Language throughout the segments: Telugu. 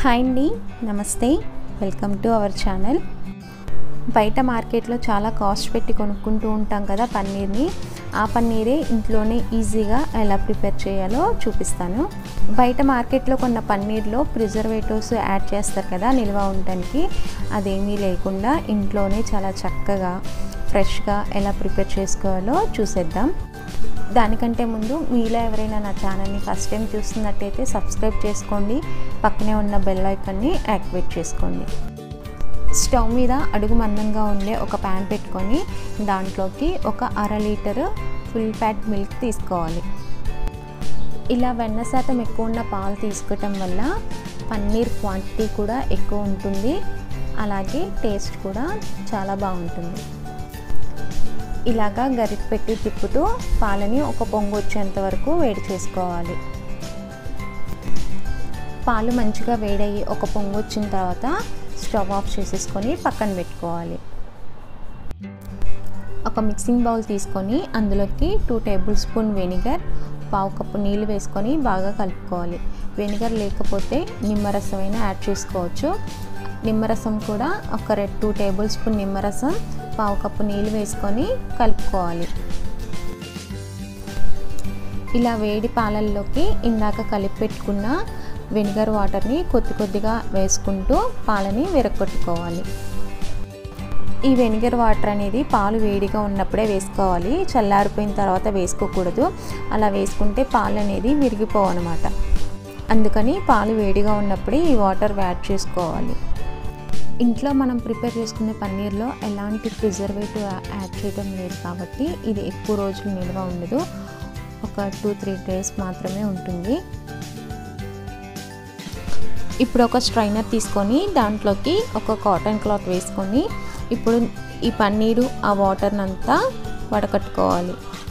హాయ్ అండి నమస్తే వెల్కమ్ టు అవర్ ఛానల్ బయట మార్కెట్లో చాలా కాస్ట్ పెట్టి కొనుక్కుంటూ ఉంటాం కదా పన్నీర్ని ఆ పన్నీరే ఇంట్లోనే ఈజీగా ఎలా ప్రిపేర్ చేయాలో చూపిస్తాను బయట మార్కెట్లో కొన్న పన్నీర్లో ప్రిజర్వేటివ్స్ యాడ్ చేస్తారు కదా నిల్వ ఉండటానికి అదేమీ లేకుండా ఇంట్లోనే చాలా చక్కగా ఫ్రెష్గా ఎలా ప్రిపేర్ చేసుకోవాలో చూసేద్దాం దానికంటే ముందు మీలో ఎవరైనా నా ఛానల్ని ఫస్ట్ టైం చూస్తున్నట్టయితే సబ్స్క్రైబ్ చేసుకోండి పక్కనే ఉన్న బెల్ ఐకాన్ని యాక్టివేట్ చేసుకోండి స్టవ్ మీద అడుగు మందంగా ఉండే ఒక ప్యాన్ పెట్టుకొని దాంట్లోకి ఒక అర లీటర్ ఫుల్ ఫ్యాట్ మిల్క్ తీసుకోవాలి ఇలా వెన్న శాతం ఎక్కువ ఉన్న పాలు తీసుకోవటం వల్ల పన్నీర్ క్వాంటిటీ కూడా ఎక్కువ ఉంటుంది అలాగే టేస్ట్ కూడా చాలా బాగుంటుంది ఇలాగా గరిట పెట్టి తిప్పుతూ పాలని ఒక పొంగు వచ్చేంత వరకు వేడి చేసుకోవాలి పాలు మంచిగా వేడయ్యి ఒక పొంగు వచ్చిన తర్వాత స్టవ్ ఆఫ్ చేసేసుకొని పక్కన పెట్టుకోవాలి ఒక మిక్సింగ్ బౌల్ తీసుకొని అందులోకి టూ టేబుల్ స్పూన్ వెనిగర్ పావు కప్పు నీళ్ళు వేసుకొని బాగా కలుపుకోవాలి వెనిగర్ లేకపోతే నిమ్మరసం అయినా యాడ్ చేసుకోవచ్చు నిమ్మరసం కూడా ఒక రెడ్ టూ టేబుల్ స్పూన్ నిమ్మరసం పావు కప్పు నీళ్ళు వేసుకొని కలుపుకోవాలి ఇలా వేడి పాలల్లోకి ఇందాక కలిపి పెట్టుకున్న వెనిగర్ వాటర్ని కొద్ది కొద్దిగా వేసుకుంటూ పాలని విరగొట్టుకోవాలి ఈ వెనిగర్ వాటర్ అనేది పాలు వేడిగా ఉన్నప్పుడే వేసుకోవాలి చల్లారిపోయిన తర్వాత వేసుకోకూడదు అలా వేసుకుంటే పాలు అనేది విరిగిపోవన్నమాట అందుకని పాలు వేడిగా ఉన్నప్పుడే ఈ వాటర్ యాడ్ చేసుకోవాలి ఇంట్లో మనం ప్రిపేర్ చేసుకునే పన్నీర్లో ఎలాంటి ప్రిజర్వేటివ్ యాడ్ చేయడం లేదు కాబట్టి ఇది ఎక్కువ రోజులు నిల్వ ఉండదు ఒక టూ త్రీ డేస్ మాత్రమే ఉంటుంది ఇప్పుడు ఒక స్ట్రైనర్ తీసుకొని దాంట్లోకి ఒక కాటన్ క్లాత్ వేసుకొని ఇప్పుడు ఈ పన్నీరు ఆ వాటర్ని అంతా వడకట్టుకోవాలి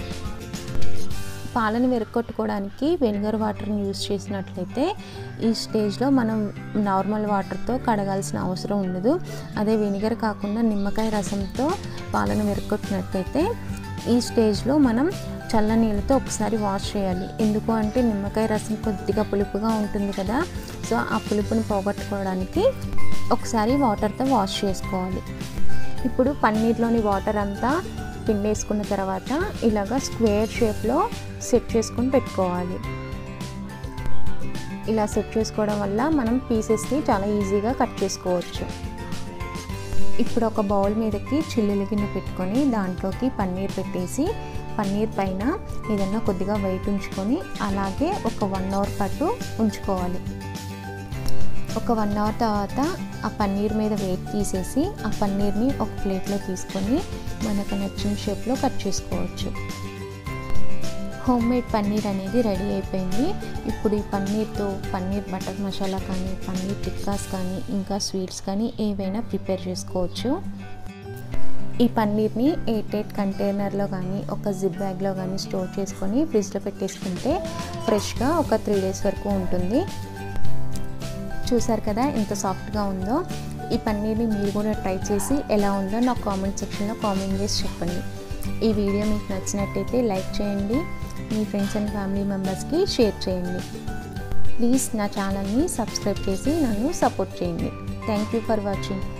పాలను విరగొట్టుకోవడానికి వెనిగర్ వాటర్ని యూజ్ చేసినట్లయితే ఈ స్టేజ్లో మనం నార్మల్ వాటర్తో కడగాల్సిన అవసరం ఉండదు అదే వెనిగర్ కాకుండా నిమ్మకాయ రసంతో పాలను విరగొట్టినట్లయితే ఈ స్టేజ్లో మనం చల్ల నీళ్ళతో ఒకసారి వాష్ చేయాలి ఎందుకు అంటే నిమ్మకాయ రసం కొద్దిగా పులుపుగా ఉంటుంది కదా సో ఆ పులుపుని పోగొట్టుకోవడానికి ఒకసారి వాటర్తో వాష్ చేసుకోవాలి ఇప్పుడు పన్నీర్లోని వాటర్ అంతా పిండేసుకున్న తర్వాత ఇలాగ స్క్వేర్ షేప్లో సెట్ చేసుకొని పెట్టుకోవాలి ఇలా సెట్ చేసుకోవడం వల్ల మనం పీసెస్ని చాలా ఈజీగా కట్ చేసుకోవచ్చు ఇప్పుడు ఒక బౌల్ మీదకి చిల్లుల గిన్నె పెట్టుకొని దాంట్లోకి పన్నీర్ పెట్టేసి పన్నీర్ పైన ఏదన్నా కొద్దిగా వెయిట్ ఉంచుకొని అలాగే ఒక వన్ అవర్ పాటు ఉంచుకోవాలి ఒక వన్ అవర్ తర్వాత ఆ పన్నీర్ మీద వెయిట్ తీసేసి ఆ పన్నీర్ని ఒక ప్లేట్లో తీసుకొని మనకు నచ్చిన షేప్లో కట్ చేసుకోవచ్చు హోమ్ మేడ్ పన్నీర్ అనేది రెడీ అయిపోయింది ఇప్పుడు ఈ పన్నీర్తో పన్నీర్ బటర్ మసాలా కానీ పన్నీర్ టిక్కాస్ కానీ ఇంకా స్వీట్స్ కానీ ఏవైనా ప్రిపేర్ చేసుకోవచ్చు ఈ పన్నీర్ని ఎయిట్ ఎయిట్ కంటైనర్లో కానీ ఒక జిప్ బ్యాగ్లో కానీ స్టోర్ చేసుకొని ఫ్రిడ్జ్లో పెట్టేసుకుంటే ఫ్రెష్గా ఒక త్రీ డేస్ వరకు ఉంటుంది చూసారు కదా ఎంత సాఫ్ట్గా ఉందో ఈ పన్నీర్ని మీరు కూడా ట్రై చేసి ఎలా ఉందో నాకు కామెంట్ సెక్షన్లో కామెంట్ చేసి చెప్పండి ఈ వీడియో మీకు నచ్చినట్టయితే లైక్ చేయండి మీ ఫ్రెండ్స్ అండ్ ఫ్యామిలీ మెంబర్స్కి షేర్ చేయండి ప్లీజ్ నా ఛానల్ని సబ్స్క్రైబ్ చేసి నన్ను సపోర్ట్ చేయండి థ్యాంక్ యూ ఫర్ వాచింగ్